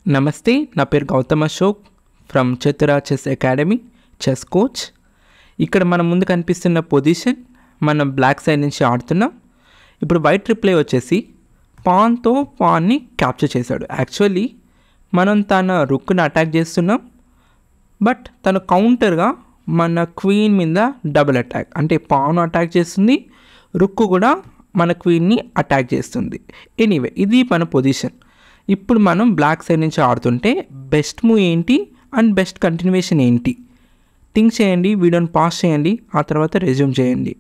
నమస్తే నా పేరు Gautam Ashok from Chatura chess academy chess coach ఇక్కడ మన ముందు కనిపిస్తున్న పొజిషన్ మనం బ్లాక్ సైడ్ నుంచి ఆడుతున్నాం ఇప్పుడు వైట్ రిప్లై వచ్చేసి పాన్తో పాన్ని క్యాప్చర్ చేశాడు యాక్చువల్లీ మనం తన రుక్ని అటాక్ చేస్తున్నాం బట్ తను కౌంటర్గా మన క్వీన్ మీద డబుల్ అటాక్ అంటే పాన్ అటాక్ చేస్తుంది రుక్కు కూడా మన క్వీన్ని అటాక్ చేస్తుంది ఎనీవే ఇది మన పొజిషన్ ఇప్పుడు మనం బ్లాక్ సైడ్ నుంచి ఆడుతుంటే బెస్ట్ మూవ్ ఏంటి అండ్ బెస్ట్ కంటిన్యూషన్ ఏంటి థింక్ చేయండి వీడియోని పాస్ చేయండి ఆ తర్వాత రెజ్యూమ్ చేయండి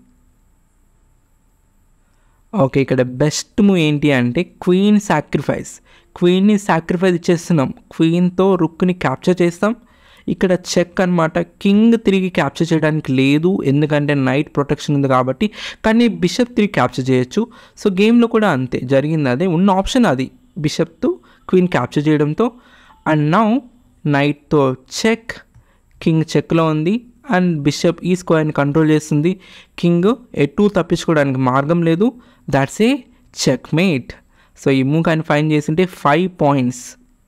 ఓకే ఇక్కడ బెస్ట్ మూవ్ ఏంటి అంటే క్వీన్ సాక్రిఫైస్ క్వీన్ని సాక్రిఫైస్ ఇచ్చేస్తున్నాం క్వీన్తో రుక్ని క్యాప్చర్ చేస్తాం ఇక్కడ చెక్ అనమాట కింగ్ తిరిగి క్యాప్చర్ చేయడానికి లేదు ఎందుకంటే నైట్ ప్రొటెక్షన్ ఉంది కాబట్టి కానీ బిషప్ తిరిగి క్యాప్చర్ చేయొచ్చు సో గేమ్లో కూడా అంతే జరిగింది అదే ఉన్న ఆప్షన్ అది బిషప్తో క్వీన్ క్యాప్చర్ చేయడంతో అండ్ నౌ నైట్తో చెక్ కింగ్ చెక్లో ఉంది అండ్ బిషప్ ఈ స్క్వేర్ని కంట్రోల్ చేస్తుంది కింగ్ ఎటు తప్పించుకోవడానికి మార్గం లేదు that's a checkmate so ఈ మూవ్ కానీ ఫైన్ చేసింటే ఫైవ్ పాయింట్స్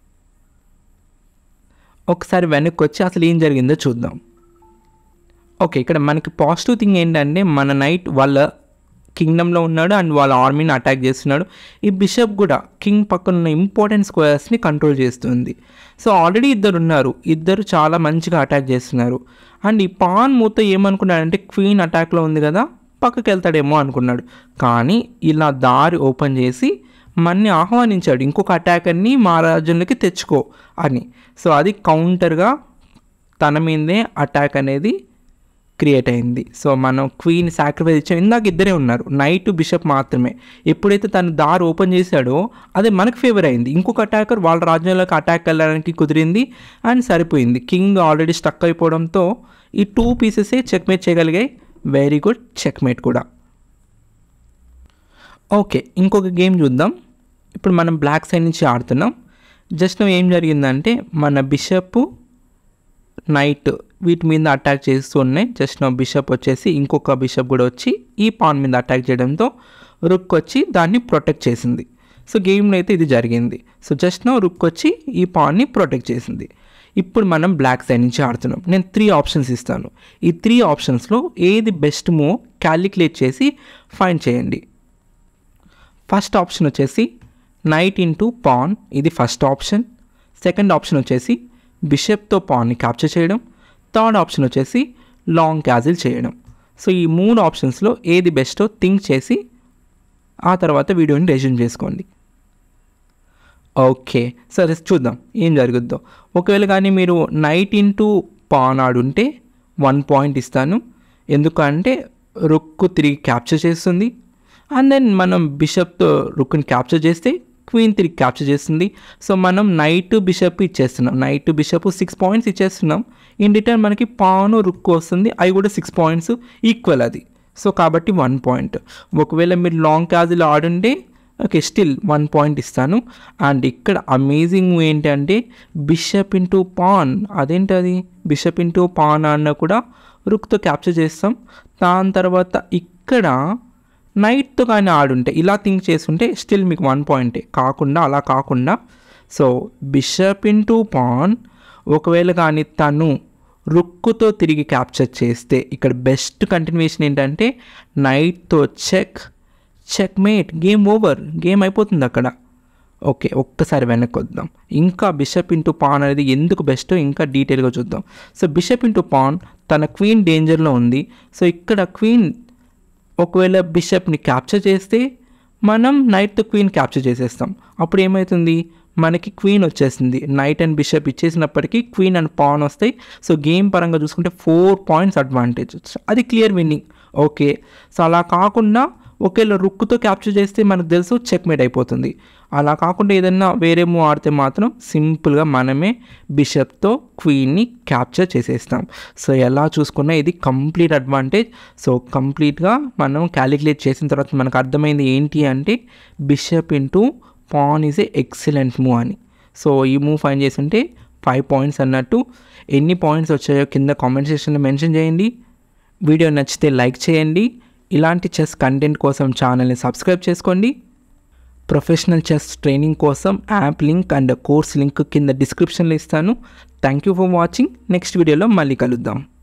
ఒకసారి వెనక్కి వచ్చి అసలు ఏం జరిగిందో చూద్దాం ఓకే ఇక్కడ మనకి పాజిటివ్ థింగ్ ఏంటంటే మన నైట్ వాళ్ళ కింగ్డమ్లో ఉన్నాడు అండ్ వాళ్ళ ఆర్మీని అటాక్ చేస్తున్నాడు ఈ బిషప్ కూడా కింగ్ పక్కన ఉన్న ఇంపార్టెంట్ స్క్వేర్స్ని కంట్రోల్ చేస్తుంది సో ఆల్రెడీ ఇద్దరు ఉన్నారు ఇద్దరు చాలా మంచిగా అటాక్ చేస్తున్నారు అండ్ ఈ పాన్ మూత ఏమనుకున్నాడంటే క్వీన్ అటాక్లో ఉంది కదా పక్కకి వెళ్తాడేమో అనుకున్నాడు కానీ ఇలా దారి ఓపెన్ చేసి మన్ని ఆహ్వానించాడు ఇంకొక అటాకర్ని మా రాజ్యంలోకి తెచ్చుకో అని సో అది కౌంటర్గా తన మీదే అటాక్ అనేది క్రియేట్ అయింది సో మనం క్వీన్ సాక్రిఫైస్ ఇచ్చాం ఇందాక ఇద్దరే ఉన్నారు నైట్ బిషప్ మాత్రమే ఎప్పుడైతే తను దారి ఓపెన్ చేశాడో అదే మనకు ఫేవర్ అయింది ఇంకొక అటాకర్ వాళ్ళ రాజ్యంలోకి అటాక్ వెళ్ళడానికి కుదిరింది అండ్ సరిపోయింది కింగ్ ఆల్రెడీ స్టక్ అయిపోవడంతో ఈ టూ పీసెసే చెక్మేట్ చేయగలిగాయి వెరీ గుడ్ చెక్మేట్ కూడా ఓకే ఇంకొక గేమ్ చూద్దాం ఇప్పుడు మనం బ్లాక్ సైడ్ నుంచి ఆడుతున్నాం జస్ట్ ఏం జరిగిందంటే మన బిషప్ నైట్ వీటి మీద అటాక్ చేస్తూ ఉన్నాయి జస్ట్ నా బిషప్ వచ్చేసి ఇంకొక బిషప్ కూడా వచ్చి ఈ పాన్ మీద అటాక్ చేయడంతో రుక్ వచ్చి దాన్ని ప్రొటెక్ట్ చేసింది సో గేమ్లో అయితే ఇది జరిగింది సో జస్ట్ నా రుక్ వచ్చి ఈ పాన్ని ప్రొటెక్ట్ చేసింది ఇప్పుడు మనం బ్లాక్ సైడ్ నుంచి ఆడుతున్నాం నేను త్రీ ఆప్షన్స్ ఇస్తాను ఈ త్రీ ఆప్షన్స్లో ఏది బెస్ట్ మూవ్ క్యాలిక్యులేట్ చేసి ఫైండ్ చేయండి ఫస్ట్ ఆప్షన్ వచ్చేసి నైట్ ఇంటూ పాన్ ఇది ఫస్ట్ ఆప్షన్ సెకండ్ ఆప్షన్ వచ్చేసి బిషప్తో పాన్ని క్యాప్చర్ చేయడం థర్డ్ ఆప్షన్ వచ్చేసి లాంగ్ క్యాజిల్ చేయడం సో ఈ మూడు ఆప్షన్స్లో ఏది బెస్టో థింక్ చేసి ఆ తర్వాత వీడియోని రెజ్యూమ్ చేసుకోండి ఓకే సరే చూద్దాం ఏం జరుగుద్దో ఒకవేళ కానీ మీరు నైట్ ఇంటూ పాన్ ఆడుంటే వన్ పాయింట్ ఇస్తాను ఎందుకంటే రుక్కు తిరిగి క్యాప్చర్ చేస్తుంది అండ్ దెన్ మనం బిషప్తో రుక్కుని క్యాప్చర్ చేస్తే క్వీన్ తిరిగి క్యాప్చర్ చేస్తుంది సో మనం నైట్ బిషప్ ఇచ్చేస్తున్నాం నైట్ బిషప్ సిక్స్ పాయింట్స్ ఇచ్చేస్తున్నాం ఇన్ రిటర్న్ మనకి పాను రుక్కు వస్తుంది అవి కూడా సిక్స్ పాయింట్స్ ఈక్వల్ అది సో కాబట్టి వన్ పాయింట్ ఒకవేళ మీరు లాంగ్ క్యాజులు ఆడుంటే ఓకే స్టిల్ వన్ పాయింట్ ఇస్తాను అండ్ ఇక్కడ అమేజింగ్ ఏంటంటే బిషప్ ఇంటూ పాన్ అదేంటి అది బిషప్ ఇంటూ పాన్ అన్న కూడా రుక్తో క్యాప్చర్ చేస్తాం దాని తర్వాత ఇక్కడ నైట్తో కానీ ఆడుంటే ఇలా థింక్ చేస్తుంటే స్టిల్ మీకు వన్ పాయింటే కాకుండా అలా కాకుండా సో బిషప్ ఇంటూ పాన్ ఒకవేళ కానీ తను రుక్కుతో తిరిగి క్యాప్చర్ చేస్తే ఇక్కడ బెస్ట్ కంటిన్యూషన్ ఏంటంటే నైట్తో check checkmate game over game అయిపోతుంది అక్కడ ఓకే ఒక్కసారి వెనక్కి వద్దాం ఇంకా బిషప్ ఇంటూ పాన్ అనేది ఎందుకు బెస్టో ఇంకా డీటెయిల్గా చూద్దాం సో బిషప్ ఇంటూ పాన్ తన క్వీన్ డేంజర్లో ఉంది సో ఇక్కడ క్వీన్ ఒకవేళ బిషప్ని క్యాప్చర్ చేస్తే మనం నైట్తో క్వీన్ క్యాప్చర్ చేసేస్తాం అప్పుడు ఏమవుతుంది మనకి క్వీన్ వచ్చేసింది నైట్ అండ్ బిషప్ ఇచ్చేసినప్పటికీ క్వీన్ అండ్ పాన్ వస్తాయి సో గేమ్ పరంగా చూసుకుంటే ఫోర్ పాయింట్స్ అడ్వాంటేజ్ అది క్లియర్ విన్నింగ్ ఓకే సో అలా కాకుండా ఒకవేళ రుక్కుతో క్యాప్చర్ చేస్తే మనకు తెలుసు చెక్మేట్ అయిపోతుంది అలా కాకుండా ఏదైనా వేరే మూవ్ ఆడితే మాత్రం సింపుల్గా మనమే బిషప్తో క్వీన్ని క్యాప్చర్ చేసేస్తాం సో ఎలా చూసుకున్నా ఇది కంప్లీట్ అడ్వాంటేజ్ సో కంప్లీట్గా మనం క్యాలిక్యులేట్ చేసిన తర్వాత మనకు అర్థమైంది ఏంటి అంటే bishop into pawn is a excellent move అని సో ఈ మూవ్ ఫైన్ చేస్తుంటే ఫైవ్ పాయింట్స్ అన్నట్టు ఎన్ని పాయింట్స్ వచ్చాయో కింద కామెంట్ సెక్షన్లో మెన్షన్ చేయండి వీడియో నచ్చితే లైక్ చేయండి ఇలాంటి చెస్ కంటెంట్ కోసం ఛానల్ని సబ్స్క్రైబ్ చేసుకోండి ప్రొఫెషనల్ చెస్ ట్రైనింగ్ కోసం app link and course link కింద డిస్క్రిప్షన్లో ఇస్తాను thank you for watching next వీడియోలో మళ్ళీ కలుద్దాం